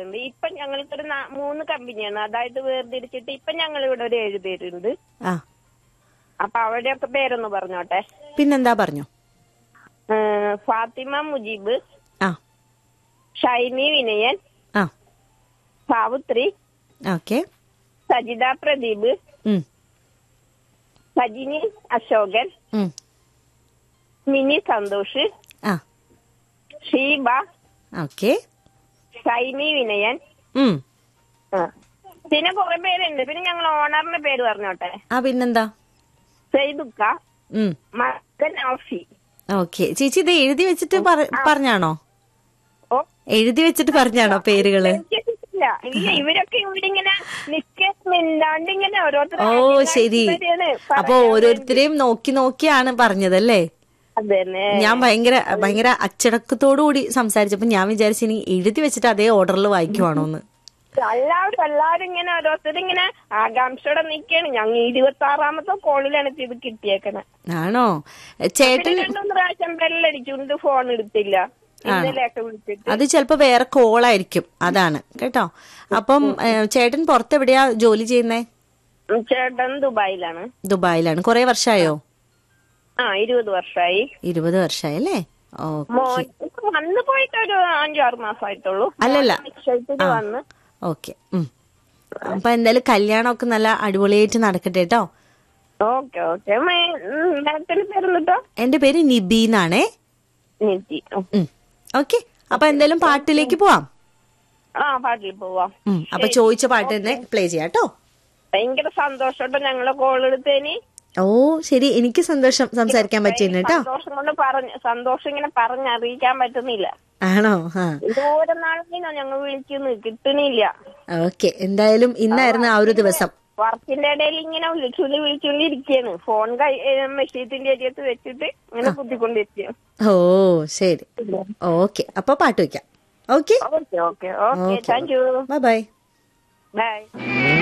പേരുണ്ട് ഇപ്പൊ ഞങ്ങൾക്ക് ഒരു നാ- മൂന്ന് കമ്പനിയാണ് അതായത് വേർതിരിച്ചിട്ട് ഇപ്പൊ ഞങ്ങൾ ഇവിടെ ഒരു ഏഴ് പേരുണ്ട് ആ അപ്പൊ അവരുടെയൊക്കെ പേരൊന്ന് പറഞ്ഞോട്ടെ പിന്നെന്താ പറഞ്ഞു ഏഹ് ഫാത്തിമ മുജീബ് ആ ഷൈനി വിനയൻ ആ സാവിത്രി ഓക്കെ സജിത പ്രദീപ് ഉം സജിനി അശോകൻ ഉം മിനി സന്തോഷ് ആ ഷീബ ഓക്കെ ഷൈനി വിനയൻ ഉം ആ. പിന്നെ കുറെ പേരുണ്ട് പിന്നെ ഞങ്ങൾ ഓണറിന്റെ പേര് പറഞ്ഞോട്ടെ ആ പിന്നെന്താ സെയ്ദുക്ക ഉം മകൻ ഓഫി ഓക്കെ ചേച്ചി ഇത് എഴുതി വെച്ചിട്ട് പറ- പറഞ്ഞാണോ ഓ എഴുതി വെച്ചിട്ട് പറഞ്ഞാണോ പേരുകള് ഇല്ല ഇല്ല ഇവരൊക്കെ ഇവിടെ ഇങ്ങനെ നിൽക്കാണ്ട് ഇങ്ങനെ ഓരോരുത്തർ ഓ ശരി അപ്പൊ ഓരോരുത്തരെയും നോക്കി നോക്കിയാണ് പറഞ്ഞതല്ലേ അതന്നെ ഞാൻ ഭയങ്കര ഭയങ്കര അച്ചടക്കത്തോടു കൂടി സംസാരിച്ചപ്പോ ഞാൻ വിചാരിച്ചു ഇനി എഴുതി വെച്ചിട്ട് അതേ ഓർഡറിൽ വായിക്കുവാണോന്ന് എല്ലാവരും എല്ലാവരും ഇങ്ങനെ ഓരോരുത്തർ ഇങ്ങനെ ആകാംക്ഷയോടെ നിക്കാണ് ഞങ്ങൾ ഇരുപത്തി ആറാമത്തെ കോളിലാണ് ഇത് കിട്ടിയേക്കണേ ആണോ പിന്നെ ചേട്ടൻ രണ്ടു പ്രാവശ്യം ബെല്ലടിച്ചുകൊണ്ട് ഫോൺ എടുത്തില്ല ഇന്നലെയൊക്കെ വിളിച്ചിട്ട് അത് ചിലപ്പോ വേറെ കോളായിരിക്കും അതാണ് കേട്ടോ അപ്പം ഏ, ചേട്ടൻ പുറത്തെവിടെയാ ജോലി ചെയ്യുന്നേ ഉം, ചേട്ടൻ ദുബായിലാണ് ദുബായിലാണ് കുറെ വർഷമായോ ആ ഇരുപത് വർഷമായി ഇരുപത് വർഷമായി അല്ലേ ഓക്കെ മോൻ ഇപ്പൊ വന്ന് പോയിട്ട് ഒരു അഞ്ചാറ് മാസമായിട്ടുള്ളൂ അല്ലല്ല. നിശ്ചയത്തിന് വന്ന് ഓക്കെ അപ്പൊ എന്തായാലും കല്യാണമൊക്കെ നല്ല അടിപൊളിയായിട്ട് നടക്കട്ടെ കേട്ടോ ഓക്കെ ഓക്കെ മാഡത്തിന്റെ പേരെന്നിട്ടോ എന്റെ പേര് നിബി എന്നാണേ നിധി ഉം. ഓക്കെ അപ്പൊ എന്തായാലും പാട്ടിലേക്ക് പോവാം ആ പാട്ടിൽ പോവാം ഉം, അപ്പൊ ചോദിച്ച പാട്ട് തന്നെ പ്ലേ ചെയ്യാം കേട്ടോ ഭയങ്കര സന്തോഷോട്ടോ ഞങ്ങളെ കോൾ എടുത്തേന് ഓ ശരി എനിക്ക് സന്തോഷം സംസാരിക്കാൻ പറ്റിയിരുന്നു കേട്ടോ സന്തോഷം കൊണ്ട് പറഞ്ഞ് സന്തോഷം ഇങ്ങനെ പറഞ്ഞറിയിക്കാൻ പറ്റുന്നില്ല ആണോ ആ ദൂരെ നാളിനോ ഞങ്ങൾ വിളിക്കുന്നു കിട്ടണില്ല ഓക്കെ എന്തായാലും ഇന്നായിരുന്നു ആ ഒരു ദിവസം വർക്കിന്റെ ഇടയിൽ ഇങ്ങനെ വിളിച്ചുള്ളി വിളിച്ചുകൊണ്ടിരിക്കുകയാണ് ഫോൺ കൈ മെഷീത്തിന്റെ അരിയത്ത് വെച്ചിട്ട് ഇങ്ങനെ കുത്തിക്കൊണ്ടിരിക്കുകയാണ് ഓ ശരി ഓക്കെ അപ്പൊ പാട്ട് വയ്ക്കാം okay okay okay okay thank you bye bye by